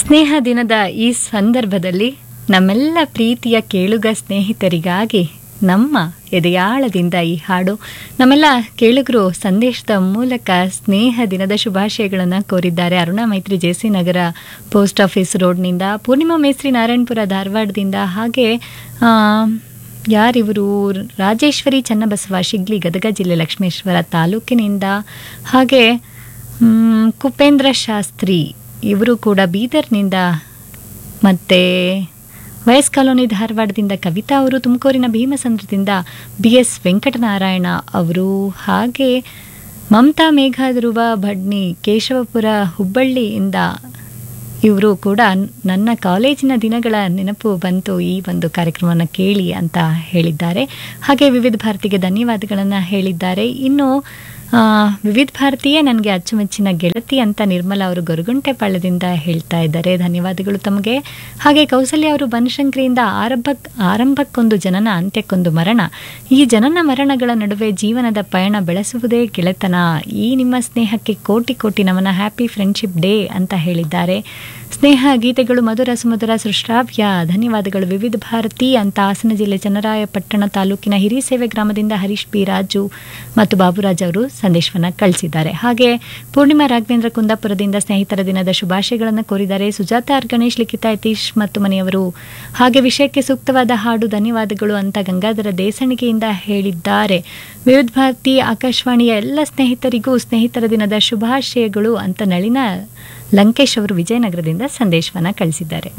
ಸ್ನೇಹ ದಿನದ ಈ ಸಂದರ್ಭದಲ್ಲಿ ನಮ್ಮೆಲ್ಲ ಪ್ರೀತಿಯ ಕೇಳುಗ ಸ್ನೇಹಿತರಿಗಾಗಿ ನಮ್ಮ ಎದೆಯಾಳದಿಂದ ಈ ಹಾಡು ನಮ್ಮೆಲ್ಲ ಕೇಳುಗರು ಸಂದೇಶದ ಮೂಲಕ ಸ್ನೇಹ ದಿನದ ಶುಭಾಶಯಗಳನ್ನು ಕೋರಿದ್ದಾರೆ Aruna Maitri JC Nagara post office ರೋಡ್ನಿಂದ ಪೂರ್ಣಿಮಾ ಮೇಸ್ತ್ರಿ ನಾರಾಯಣಪುರ ಧಾರವಾಡದಿಂದ ಹಾಗೆ ಆ, ಯಾರಿವರು ರಾಜೇಶ್ವರಿ ಚನ್ನಬಸವ ಶಿಗ್ಲಿ ಗದಗ ಜಿಲ್ಲೆ ಲಕ್ಷ್ಮೇಶ್ವರ ತಾಲೂಕಿನಿಂದ ಹಾಗೆ ಮ್, ಕುಪೇಂದ್ರ ಶಾಸ್ತ್ರಿ ಇವರು ಕೂಡ ಬೀದರ್ನಿಂದ ಮತ್ತು ವಯಸ್ ಕಾಲೋನಿ ಧಾರವಾಡದಿಂದ ಕವಿತಾ ಅವರು ತುಮಕೂರಿನ ಭೀಮಸಂದ್ರದಿಂದ ಬಿ ಎಸ್ ವೆಂಕಟನಾರಾಯಣ ಅವರು ಹಾಗೆ ಮಮತಾ ಮೇಘಧ್ರುವ ಭಡ್ನಿ ಕೇಶವಪುರ ಹುಬ್ಬಳ್ಳಿಯಿಂದ ಇವರು ಕೂಡ ನನ್ನ ಕಾಲೇಜಿನ ದಿನಗಳ ನೆನಪು ಬಂತು ಈ ಒಂದು ಕಾರ್ಯಕ್ರಮವನ್ನು ಕೇಳಿ ಅಂತ ಹೇಳಿದ್ದಾರೆ ಹಾಗೆ ವಿವಿಧ ಭಾರತಿಗೆ ಧನ್ಯವಾದಗಳನ್ನು ಹೇಳಿದ್ದಾರೆ ಇನ್ನು ಆ, ವಿವಿಧ ಭಾರತೀಯೇ ನನಗೆ ಅಚ್ಚುಮೆಚ್ಚಿನ ಗೆಳತಿ ಅಂತ ನಿರ್ಮಲಾ ಅವರು ಗೊರಗುಂಟೆಪಾಳ್ಯದಿಂದ ಹೇಳ್ತಾ ಇದ್ದಾರೆ ಧನ್ಯವಾದಗಳು ತಮಗೆ ಹಾಗೆ ಕೌಸಲ್ಯ ಅವರು ಬನಶಂಕರಿಯಿಂದ ಆರಂಭಕ್ ಆರಂಭಕ್ಕೊಂದು ಜನನ ಅಂತ್ಯಕ್ಕೊಂದು ಮರಣ ಈ ಜನನ ಮರಣಗಳ ನಡುವೆ ಜೀವನದ ಪಯಣ ಬೆಳೆಸುವುದೇ ಗೆಳೆತನ ಈ ನಿಮ್ಮ ಸ್ನೇಹಕ್ಕೆ ಕೋಟಿ ಕೋಟಿ ನಮನ ಹ್ಯಾಪಿ ಫ್ರೆಂಡ್ಶಿಪ್ ಡೇ ಅಂತ ಹೇಳಿದ್ದಾರೆ ಸ್ನೇಹ ಗೀತೆಗಳು ಮಧುರ ಸುಮಧುರ ಸೃಷ್ಟಾವ್ಯ ಧನ್ಯವಾದಗಳು ವಿವಿಧ ಭಾರತಿ ಅಂತ ಹಾಸನ ಜಿಲ್ಲೆ ಚನ್ನರಾಯಪಟ್ಟಣ ತಾಲೂಕಿನ ಹಿರಿಸೇವೆ ಗ್ರಾಮದಿಂದ ಹರೀಶ್ ಬಿ ರಾಜು ಮತ್ತು ಬಾಬುರಾಜ್ ಅವರು ಸಂದೇಶವನ್ನು ಕಳಿಸಿದ್ದಾರೆ ಹಾಗೆ ಪೂರ್ಣಿಮಾ ರಾಘವೇಂದ್ರ ಕುಂದಾಪುರದಿಂದ ಸ್ನೇಹಿತರ ದಿನದ ಶುಭಾಶಯಗಳನ್ನು ಕೋರಿದ್ದಾರೆ ಸುಜಾತ ಆರ್ ಗಣೇಶ್ ಲಿಖಿತ ಯತೀಶ್ ಮತ್ತು ಮನೆಯವರು ಹಾಗೆ ವಿಷಯಕ್ಕೆ ಸೂಕ್ತವಾದ ಹಾಡು ಧನ್ಯವಾದಗಳು ಅಂತ ಗಂಗಾಧರ ದೇಸಣಿಗೆಯಿಂದ ಹೇಳಿದ್ದಾರೆ ವಿವಿಧ ಭಾರತಿ ಆಕಾಶವಾಣಿಯ ಎಲ್ಲ ಸ್ನೇಹಿತರಿಗೂ ಸ್ನೇಹಿತರ ದಿನದ ಶುಭಾಶಯಗಳು ಅಂತ ನಳಿನ ಲಂಕೇಶ್ ಅವರು ವಿಜಯನಗರದಿಂದ ಸಂದೇಶವನ್ನು ಕಳಿಸಿದ್ದಾರೆ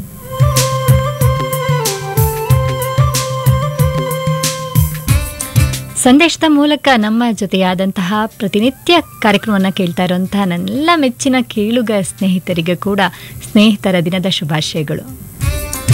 ಸಂದೇಶದ ಮೂಲಕ ನಮ್ಮ ಜೊತೆಯಾದಂತಹ ಪ್ರತಿನಿತ್ಯ ಕಾರ್ಯಕ್ರಮವನ್ನು ಕೇಳ್ತಾ ಇರುವಂತಹ ನನ್ನೆಲ್ಲ ಮೆಚ್ಚಿನ ಕೇಳುಗ ಸ್ನೇಹಿತರಿಗೆ ಕೂಡ ಸ್ನೇಹಿತರ ದಿನದ ಶುಭಾಶಯಗಳು